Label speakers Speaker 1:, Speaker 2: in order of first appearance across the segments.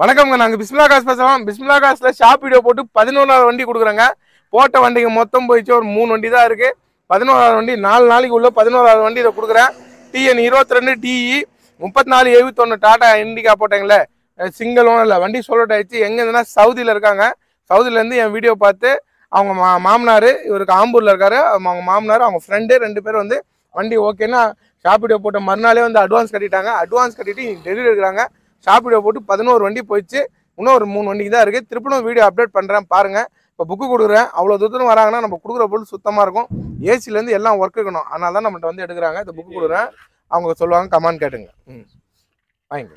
Speaker 1: வணக்கம்ங்க நாங்கள் பிஸ்மிலா காசு பேசுகிறோம் பிஸ்மிலா காசில் ஷாப் வீடியோ போட்டு பதினோராவது வண்டி கொடுக்குறோங்க போட்ட வண்டிங்க மொத்தம் போயிடுச்சு ஒரு மூணு வண்டி தான் இருக்குது பதினோராவது வண்டி நாலு நாளைக்கு உள்ள பதினோராவது வண்டி இதை கொடுக்குறேன் டிஎன் இருபத்தி ரெண்டு டிஇ முப்பத்தி நாலு எழுபத்தொன்று டாடா இண்டிகா போட்டேங்களே சிங்கிள் ஓனரில் வண்டி சொல்லிட்டு ஆயிடுச்சு எங்கே இருந்துன்னா சவுதியில் இருக்காங்க சவுதியிலேருந்து என் வீடியோ பார்த்து அவங்க மா மாமனார் இவருக்கு ஆம்பூரில் இருக்காரு அவங்க மாமனார் அவங்க ஃப்ரெண்டு ரெண்டு பேரும் வந்து வண்டி ஓகேன்னா ஷாப் வீடியோ போட்ட மறுநாளே வந்து அட்வான்ஸ் கட்டிட்டாங்க அட்வான்ஸ் கட்டிட்டு டெலிவரி எடுக்கிறாங்க ஷாப் வீடியோ போட்டு பதினோரு வண்டி போயிடுச்சு இன்னும் ஒரு மூணு வண்டிக்கு தான் இருக்குது திருப்பியும் வீடியோ அப்டேட் பண்ணுறேன் பாருங்கள் இப்போ புக்கு கொடுக்குறேன் அவ்வளோ தூரத்தில் வராங்கன்னா நம்ம கொடுக்குற பொருள் சுத்தமாக இருக்கும் ஏசிலேருந்து எல்லாம் ஒர்க் இருக்கணும் அதனால தான் நம்மகிட்ட வந்து எடுக்கிறாங்க இந்த புக்கு கொடுக்குறேன் அவங்க சொல்லுவாங்க கமான் கேட்டுங்க ம் வாங்கிக்க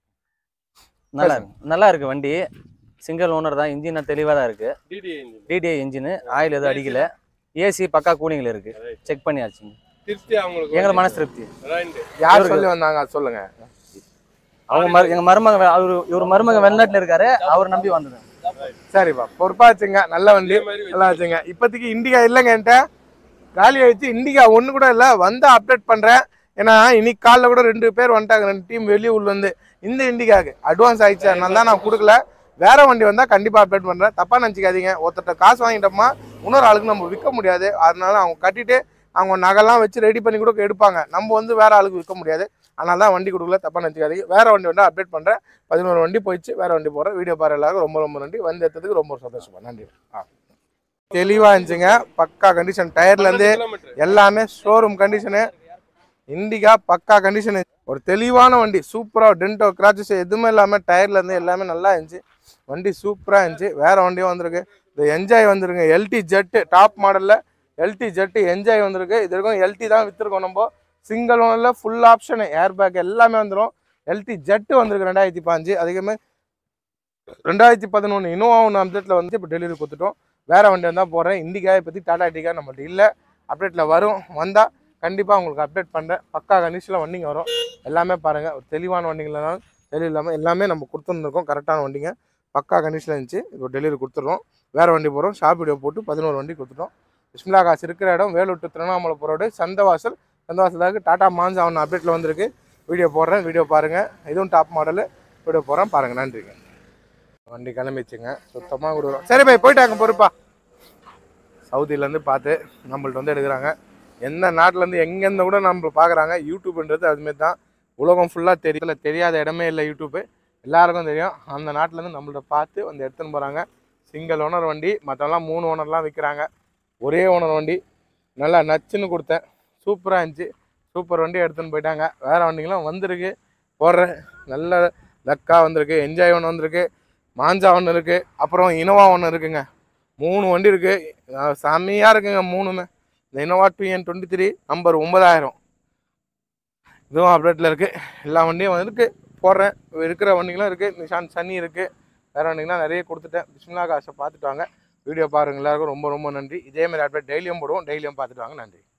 Speaker 2: நல்லா இருக்கு நல்லா இருக்கு வண்டி சிங்கிள் ஓனர் தான் இன்ஜின் தெளிவாக தான் இருக்கு
Speaker 3: TDI engine
Speaker 2: TDI engine oil எதுவும் அடிக்கல ஏசி பக்கா கூலிங்கில் இருக்கு செக் பண்ணியாச்சுங்க
Speaker 3: திருப்தி அவங்களுக்கு
Speaker 2: எங்களுக்கு மனசு திருப்தி
Speaker 3: ரைட்
Speaker 1: யார்
Speaker 2: இவருக்கு-
Speaker 1: சொல்லி வந்தாங்க அது சொல்லுங்க
Speaker 2: அவங்க மரு எங்க மருமக வெ- அவரு இவர் மருமக வெளிநாட்டுல இருக்காரு அவர் நம்பி வந்தது
Speaker 1: சரிப்பா பொறுப்பா வச்சுங்க நல்ல வண்டி
Speaker 3: இதே மாதிரி
Speaker 1: நல்லா வச்சுங்க இப்போதைக்கு இண்டிகா இல்லைங்க என்கிட்ட காலி ஆயிடுச்சு இண்டிகா ஒன்று கூட இல்லை வந்து அப்டேட் பண்ணுறேன் ஏன்னா இன்னைக்கு காலைல கூட ரெண்டு பேர் வந்துட்டாங்க ரெண்டு டீம் வெளியூர்ல இருந்து இந்த இண்டிகாக்கு அட்வான்ஸ் ஆயிடுச்சு அதனால தான் நான் கொடுக்கல வேற வண்டி வந்தால் கண்டிப்பாக அப்டேட் பண்ணுறேன் தப்பாக நினச்சிக்காதீங்க ஒருத்தர்ட்ட காசு வாங்கிட்டோமா இன்னொரு ஆளுக்கு நம்ம விற்க முடியாது அதனால அவங்க கட்டிட்டு அவங்க நகைலாம் வச்சு ரெடி பண்ணி கூட எடுப்பாங்க நம்ம வந்து வேற ஆளுக்கு விற்க முடியாது அதனால தான் வண்டி கொடுக்கல தப்பாக நினச்சிக்காதீங்க வேற வண்டி வந்தால் அப்டேட் பண்ணுறேன் பதினோரு வண்டி போயிடுச்சு வேற வண்டி போகிறேன் வீடியோ பாரு எல்லாருக்கும் ரொம்ப ரொம்ப நன்றி வந்து எடுத்ததுக்கு ரொம்ப சந்தோஷமா நன்றி ஆ தெளிவாக இருந்துச்சுங்க பக்கா கண்டிஷன் டயர்லேருந்து
Speaker 3: கிலோமீட்டர்
Speaker 1: எல்லாமே ஷோரூம் கண்டிஷனு இண்டிகா பக்கா கண்டிஷனு ஒரு தெளிவான வண்டி சூப்பராக டென்டோ கிராச்சஸ் எதுவுமே இல்லாமல் டயர்லேருந்து எல்லாமே நல்லா இருந்துச்சு வண்டி சூப்பராக இருந்துச்சு வேற வண்டியும் வந்திருக்கு இந்த என்ஜாய் வந்திருங்க எல்டி ஜெட்டு டாப் மாடலில் எல்டி ஜெட்டு என்ஜாய் வந்திருக்கு இது வரைக்கும் எல்டி தான் விற்றுருக்கோம் நம்ம சிங்கிள் ஓனரில் ஃபுல் ஆப்ஷனு ஏர் பேக் எல்லாமே வந்துடும் எல்டி ஜெட்டு வந்திருக்கு ரெண்டாயிரத்தி பாஞ்சு அதுக்குமே ரெண்டாயிரத்தி பதினொன்று இன்னோவா ஒன்று அப்டேட்டில் வந்து இப்போ டெலிவரி கொடுத்துட்டோம் வேற வண்டி வந்தால் போகிறேன் இண்டிகா பற்றி டாடா இண்டிகா நம்மள்ட்ட இல்லை அப்டேட்டில் வரும் வந்தால் கண்டிப்பாக உங்களுக்கு அப்டேட் பண்ணுறேன் பக்கா கண்டிஷனில் வண்டிங்க வரும் எல்லாமே பாருங்கள் ஒரு தெளிவான வண்டிங்களாலும் தெளிவு இல்லாமல் எல்லாமே நம்ம கொடுத்துருந்துருக்கோம் கரெக்டான வண்டிங்க பக்கா கண்டிஷனில் இருந்துச்சு இப்போ டெலிவரி கொடுத்துட்றோம் வேறு வண்டி போகிறோம் ஷாப் வீடியோ போட்டு பதினோரு வண்டி கொடுத்துட்டோம் பிஸ்மிலா காசு இருக்கிற இடம் வேலூர் to திருவண்ணாமலை ரோடு சந்தவாசல் சந்தவாசலுக்கு டாடா மாஞ்சா ஒன்று அப்டேட்டில் வந்திருக்கு வீடியோ போடுறேன் வீடியோ பாருங்கள் இதுவும் டாப் மாடலு வீடியோ போடுறேன் பாருங்கள் நன்றிங்க வண்டி கிளம்பிச்சுங்க சுத்தமாக கொடுக்குறோம் சரி பை போயிட்டாங்க பொறுப்பா சவுதியிலேருந்து பார்த்து நம்மள்ட்ட வந்து எடுக்கிறாங்க எந்த நாட்டிலேருந்து எங்கேருந்து கூட நம்மள பார்க்குறாங்க யூடியூப்ன்றது அதுமாரி தான் உலகம் ஃபுல்லாக தெரியல தெரியாத இடமே இல்லை யூடியூப்பு எல்லாருக்கும் தெரியும் அந்த நாட்டிலேருந்து நம்மள்ட்ட பார்த்து வந்து எடுத்துன்னு போகிறாங்க சிங்கிள் ஓனர் வண்டி மற்றவங்களாம் மூணு ஓனர்லாம் விற்கிறாங்க ஒரே ஓனர் வண்டி நல்லா நச்சுன்னு கொடுத்தேன் சூப்பராக இருந்துச்சு சூப்பர் வண்டி எடுத்துன்னு போயிட்டாங்க வேறு வண்டிங்களாம் வந்திருக்கு போடுறேன் நல்ல லக்கா வந்திருக்கு என்ஜாய் ஒன்று வந்திருக்கு மாஞ்சா ஒன்று இருக்குது அப்புறம் இனோவா ஒன்று இருக்குங்க மூணு வண்டி இருக்குது செம்மையாக இருக்குங்க மூணுமே இந்த Innova two N twenty three number ஒன்பதாயிரம் இதுவும் அப்டேட்டில் இருக்குது எல்லா வண்டியும் இருக்கு போடுறேன் இருக்கிற வண்டிகளும் இருக்குது நிஷான் சன்னி இருக்குது வேறு வண்டிங்களாம் நிறைய கொடுத்துட்டேன் பிஸ்மிலா காசை பார்த்துட்டு வாங்க வீடியோ பாருங்க எல்லாருக்கும் ரொம்ப ரொம்ப நன்றி இதே மாதிரி அப்டேட் டெய்லியும் போடுவோம் டெய்லியும் பார்த்துட்டு வாங்க நன்றி